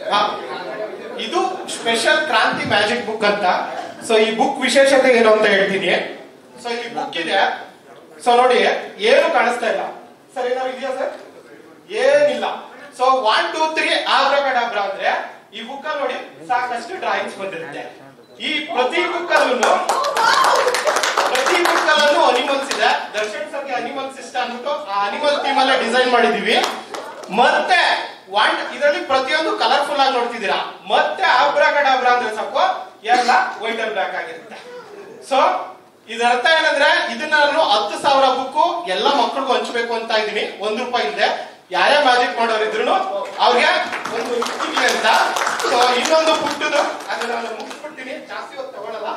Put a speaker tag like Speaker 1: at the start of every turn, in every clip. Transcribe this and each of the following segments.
Speaker 1: ಹಾ. ಇದು special Kranti magic book ಅಂತ ಸೊ ಈ ಬುಕ್ ವಿಶೇಷತೆ ಏನು ಅಂತ ಹೇಳ್ತೀನಿ ಸೊ ಈ ಬುಕ್ ಇದೆ ಸೊ ನೋಡಿ ಏನು ಕಾಣಿಸ್ತಾ ಇಲ್ಲ ಸರ್ ಏನಾದ್ರು ಇದೆಯಾ ಸರ್ ಏನಿಲ್ಲ so one two three abracadabra ಅಂದ್ರೆ ಈ ಬುಕ್ ನೋಡಿ ಸಾಕಷ್ಟು ಡ್ರಾಯಿಂಗ್ಸ್ ಬಂದಿರುತ್ತೆ ಈ ಪ್ರತಿ ಬುಕ್ ಅಲ್ಲೂ ಪ್ರತಿ ಬುಕ್ ಅಲ್ಲೂ ಅನಿಮಲ್ಸ್ ಇದೆ ದರ್ಶನ್ ಸರ್ಗೆ ಅನಿಮಲ್ಸ್ ಇಷ್ಟ ಅಂದ್ಬಿಟ್ಟು ಆ ಅನಿಮಲ್ ಥೀಮ್ ಅಲ್ಲೇ ಡಿಸೈನ್ ಮಾಡಿದೀವಿ ಮತ್ತೆ ಒನ್ ಇದರಲ್ಲಿ ಪ್ರತಿಯೊಂದು ಕಲರ್ಫುಲ್ ಆಗಿ ನೋಡ್ತಿದ್ದೀರಾ ಮತ್ತೆ ಆಬ್ರಗಡಾಬ್ರ ಅಂದ್ರೆ ಸಾಕು ಎಲ್ಲ ವೈಟ್ ಅಂಡ್ ಬ್ಲಾಕ್ ಆಗಿರುತ್ತೆ ಸೊ ಇದರ ಅರ್ಥ ಏನಂದ್ರೆ ಇದನ್ನ ನಾನು ಹತ್ತು ಸಾವಿರ ಬುಕ್ ಎಲ್ಲ ಮಕ್ಕಳಿಗೂ ಹಂಚ್ಬೇಕು ಅಂತ ಇದೀನಿ ಒಂದ್ ರೂಪಾಯಿ ಇಲ್ಲದೆ ಯಾರೇ ಮ್ಯಾಜಿಕ್ ಮಾಡೋರು ಇದ್ರು ಅವ್ರಿಗೆ ಒಂದು ಇರ್ಲಿ ಅಂತ ಸೊ ಇನ್ನೊಂದು ಪುಟ್ಟದು ಅದನ್ನ ನಾನು ಮುಗಿಸ್ಬಿಡ್ತೀನಿ ಜಾಸ್ತಿ ಹೊತ್ತು ತಗೊಳಲ್ಲ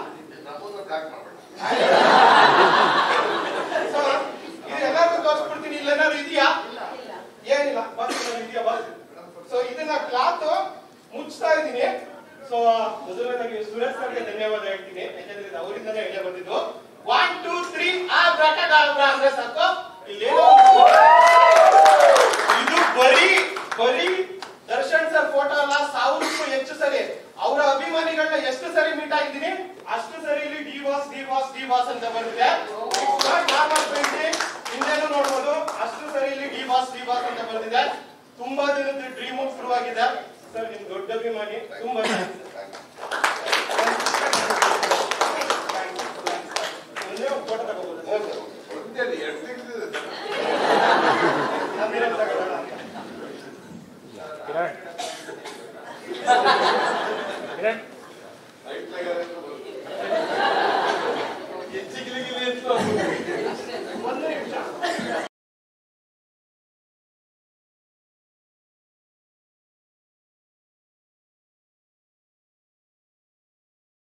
Speaker 1: ಸೊ ಇದು ಎಲ್ಲರಿಗೂ ತೋರಿಸ್ಬಿಡ್ತೀನಿ ಇಲ್ಲೇನಾದ್ರು ಇದೆಯಾ ಏನಿಲ್ಲ ಬಸ್ ಇದೆಯಾ ಬಸ್ ಸೊ ಇದನ್ನ ಕ್ಲಾತ್ ಮುಚ್ತಾ ಇದ್ದೀನಿ ಸೊ ಮೊದಲನೇದಾಗಿ ಸುರೇಶ್ ಸರ್ಗೆ ಧನ್ಯವಾದ ಹೇಳ್ತೀನಿ ಯಾಕಂದ್ರೆ ಇದು ಅವರಿಂದನೇ ಹೇಳಿ ಬಂದಿದ್ದು one two three abracadabra ಅಂದ್ರೆ ಸಾಕು ಇಲ್ಲೇನೋ ಇದು ಬರೀ ಬರೀ ದರ್ಶನ್ ಸರ್ ಫೋಟೋ ಅಲ್ಲ ಸಾವಿರಕ್ಕೂ ಹೆಚ್ಚು ಸರಿ ಅವರ ಅಭಿಮಾನಿಗಳನ್ನ ಎಷ್ಟು ಸರಿ ಮೀಟ್ ಆಗಿದ್ದೀನಿ ಅಷ್ಟು ಸರಿ ಇಲ್ಲಿ ಡಿ ವಾಸ್ ಡಿ ವಾಸ್ ಡಿ ವಾಸ್ ಅಂತ ಬರುತ್ತೆ ನಾರ್ಮಲ್ ಪೇಂಟಿಂಗ್ ಹಿಂದೆನೂ ನೋಡ್ಬೋದು ಅಷ್ಟು ಸರಿ ಇಲ್ಲಿ ಡಿ ವಾಸ್ ಡಿ ವಾಸ್ ಅಂತ ಬಂದಿದೆ ತುಂಬಾ ದಿನದ ಡ್ರೀಮ್ ಶುರುವಾಗಿದೆ ಸರ್ ನಿಮ್ ದೊಡ್ಡ ಅಭಿಮಾನಿ ತುಂಬಾ ಫೋಟೋ ತಗೋಬಹುದು ನಂದಿರಲ್ ತಗೊಳ್ಳೋಣ ಅಂತ.
Speaker 2: ಕಿರಣ್ ಕಿರಣ್